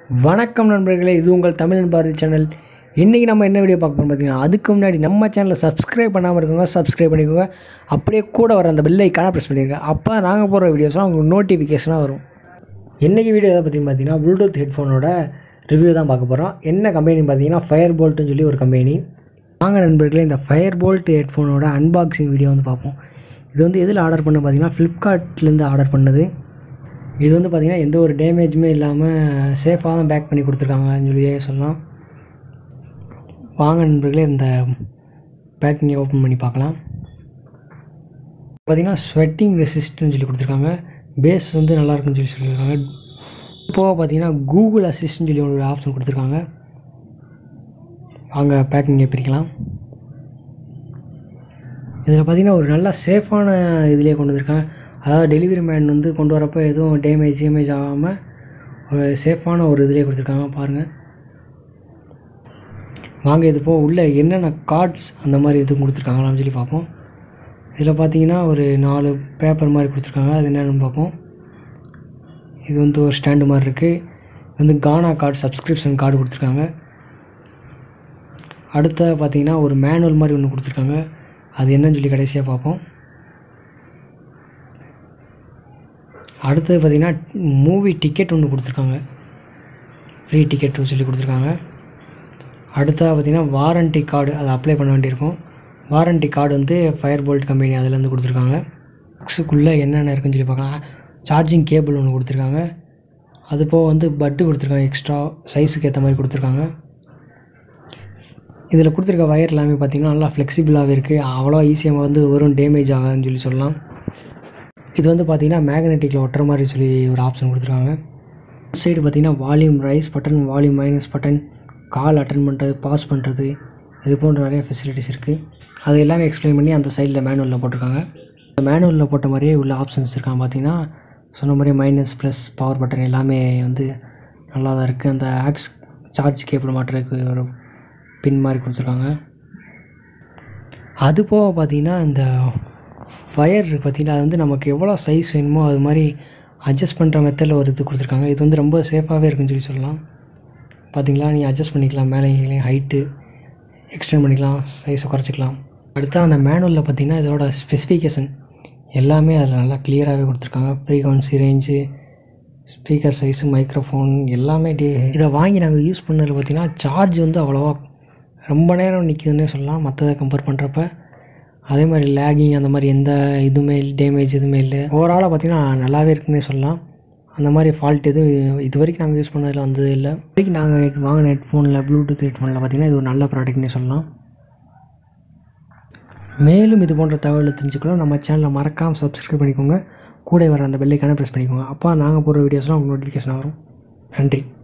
வணக்கம் நண்பர்களே இது உங்கள் தமிழ் பாரதி சேனல் இன்றைக்கி நம்ம என்ன வீடியோ பார்க்க போகிறோம் பார்த்தீங்கன்னா அதுக்கு முன்னாடி நம்ம சேனலை சப்ஸ்கிரைப் பண்ணாமல் இருக்கவங்க சப்ஸ்கிரைப் பண்ணிக்கோங்க அப்படியே கூட வர அந்த பெல் ஐக்கான ப்ரெஸ் பண்ணிடுங்க அப்போ நாங்கள் போடுற வீடியோஸ்லாம் உங்களுக்கு நோட்டிஃபிகேஷனாக வரும் இன்றைக்கி வீடியோ எதை பற்றி பார்த்தீங்கன்னா ப்ளூடூத் ஹெட்ஃபோனோட ரிவ்யூ தான் பார்க்க போகிறோம் என்ன கம்பெனி பார்த்தீங்கன்னா ஃபயர் போல்ட்டுன்னு சொல்லி ஒரு கம்பெனி வாங்க நண்பர்களே இந்த ஃபயர் போல்ட் ஹெட்ஃபோனோட அன்பாக்சிங் வீடியோ வந்து பார்ப்போம் இது வந்து எதில் ஆர்டர் பண்ண பார்த்தீங்கன்னா ஃப்ளிப்கார்ட்லேருந்து ஆர்டர் பண்ணது இது வந்து பார்த்திங்கன்னா எந்த ஒரு டேமேஜுமே இல்லாமல் சேஃபாக தான் பேக் பண்ணி கொடுத்துருக்காங்கன்னு சொல்லியே சொல்லலாம் வாங்க நண்பர்களே இந்த பேக்கிங்கை ஓப்பன் பண்ணி பார்க்கலாம் பார்த்திங்கன்னா ஸ்வெட்டிங் ரெசிஸ்ட்னு சொல்லி கொடுத்துருக்காங்க பேஸ் வந்து நல்லா இருக்குன்னு சொல்லி சொல்லியிருக்காங்க இப்போது பார்த்தீங்கன்னா கூகுள் அசிஸ்ட்னு சொல்லி ஒரு ஆப்ஷன் கொடுத்துருக்காங்க வாங்க பேக்கிங்கை பிரிக்கலாம் இதில் பார்த்தீங்கன்னா ஒரு நல்ல சேஃபான இதுலேயே கொண்டு வந்திருக்காங்க அதாவது டெலிவரி மேன் வந்து கொண்டு வரப்போ எதுவும் டேமேஜ் டேமேஜ் ஆகாமல் ஒரு சேஃபான ஒரு இதுலேயே கொடுத்துருக்காங்க பாருங்கள் வாங்க இது போக உள்ள என்னென்ன கார்ட்ஸ் அந்த மாதிரி இது கொடுத்துருக்காங்களான்னு சொல்லி பார்ப்போம் இதில் பார்த்தீங்கன்னா ஒரு நாலு பேப்பர் மாதிரி கொடுத்துருக்காங்க அது என்னென்னு பார்ப்போம் இது வந்து ஒரு ஸ்டாண்டு மாதிரி இருக்குது வந்து கானா கார்டு சப்ஸ்கிரிப்ஷன் கார்டு கொடுத்துருக்காங்க அடுத்த பார்த்தீங்கன்னா ஒரு மேனுவல் மாதிரி ஒன்று கொடுத்துருக்காங்க அது என்னன்னு சொல்லி கடைசியாக பார்ப்போம் அடுத்தது பார்த்திங்கன்னா மூவி டிக்கெட் ஒன்று கொடுத்துருக்காங்க ஃப்ரீ டிக்கெட் சொல்லி கொடுத்துருக்காங்க அடுத்தது பார்த்திங்கன்னா வாரண்ட்டி கார்டு அதை அப்ளை பண்ண வேண்டியிருக்கும் வாரண்ட்டி கார்டு வந்து ஃபயர் போல்ட் கம்பெனி அதுலேருந்து கொடுத்துருக்காங்க பாக்ஸுக்குள்ளே என்னென்ன இருக்குன்னு சொல்லி பார்க்கலாம் சார்ஜிங் கேபிள் ஒன்று கொடுத்துருக்காங்க அது போக வந்து பட்டு கொடுத்துருக்காங்க எக்ஸ்ட்ரா சைஸுக்கு ஏற்ற மாதிரி கொடுத்துருக்காங்க இதில் கொடுத்துருக்க ஒயர் எல்லாமே பார்த்திங்கன்னா நல்லா ஃப்ளெக்சிபிளாகவே இருக்குது அவ்வளோ ஈஸியாக வந்து வரும் டேமேஜ் ஆகாதுன்னு சொல்லி சொல்லலாம் இது வந்து பார்த்திங்கன்னா மேக்னெட்டிக்கில் ஒட்டுற மாதிரி சொல்லி ஒரு ஆப்ஷன் கொடுத்துருக்காங்க சைடு பார்த்திங்கன்னா volume rise button volume minus button call attend பண்ணுறது பாஸ் பண்ணுறது இது போன்ற நிறைய ஃபெசிலிட்டிஸ் இருக்குது அது எல்லாமே எக்ஸ்பிளைன் பண்ணி அந்த சைடில் மேனுவலில் போட்டிருக்காங்க இந்த மேனுவலில் போட்ட மாதிரியே உள்ள ஆப்ஷன்ஸ் இருக்காங்க பார்த்தீங்கன்னா சொன்ன மாதிரியே மைனஸ் ப்ளஸ் பவர் பட்டன் எல்லாமே வந்து நல்லா தான் இருக்குது அந்த ஆக்ஸ் சார்ஜ் கேபிள் மாட்டுறதுக்கு ஒரு பின் மாதிரி கொடுத்துருக்காங்க அது போக பார்த்தீங்கன்னா இந்த ஃபயர் பார்த்தீங்கன்னா அது வந்து நமக்கு எவ்வளோ சைஸ் வேணுமோ அது மாதிரி அட்ஜஸ்ட் பண்ணுற மெத்தடில் ஒரு இது கொடுத்துருக்காங்க இது வந்து ரொம்ப சேஃபாகவே இருக்குன்னு சொல்லி சொல்லலாம் பார்த்தீங்களா நீ அட்ஜஸ்ட் பண்ணிக்கலாம் மேலே கீழே ஹைட்டு எக்ஸ்டெண்ட் பண்ணிக்கலாம் சைஸை குறைச்சிக்கலாம் அடுத்து அந்த மேனுவலில் பார்த்தீங்கன்னா இதோட ஸ்பெசிஃபிகேஷன் எல்லாமே அதில் நல்லா கிளியராகவே கொடுத்துருக்காங்க frequency range speaker size microphone எல்லாமே டே இதை வாங்கி நாங்கள் யூஸ் பண்ணதில் பார்த்தீங்கன்னா சார்ஜ் வந்து அவ்வளோவா ரொம்ப நேரம் நிற்கிதுன்னே சொல்லலாம் மற்றதை கம்பேர் பண்ணுறப்ப அதே மாதிரி லேகிங் அந்த மாதிரி எந்த இதுவுமே டேமேஜ் எதுவுமே இல்லை ஓவராலாக பார்த்திங்கன்னா நல்லாவே இருக்குன்னே சொல்லலாம் அந்த மாதிரி ஃபால்ட் எதுவும் இது வரைக்கும் நாங்கள் யூஸ் பண்ணதில் வந்தது இல்லை வரைக்கும் நாங்கள் வாங்கின ஹெட்ஃபோனில் ப்ளூடூத் ஹெட்ஃபோனில் பார்த்திங்கன்னா இது ஒரு நல்ல ப்ராடக்ட்னே சொல்லலாம் மேலும் இது போன்ற தகவலை தெரிஞ்சுக்கலாம் நம்ம சேனலை மறக்காமல் சப்ஸ்கிரைப் பண்ணிக்கோங்க கூட வர அந்த பெல்லைக்கான ப்ரெஸ் பண்ணிக்கோங்க அப்போ நாங்கள் போடுற வீடியோஸ்லாம் உங்களுக்கு நோட்டிஃபிகேஷன் வரும் நன்றி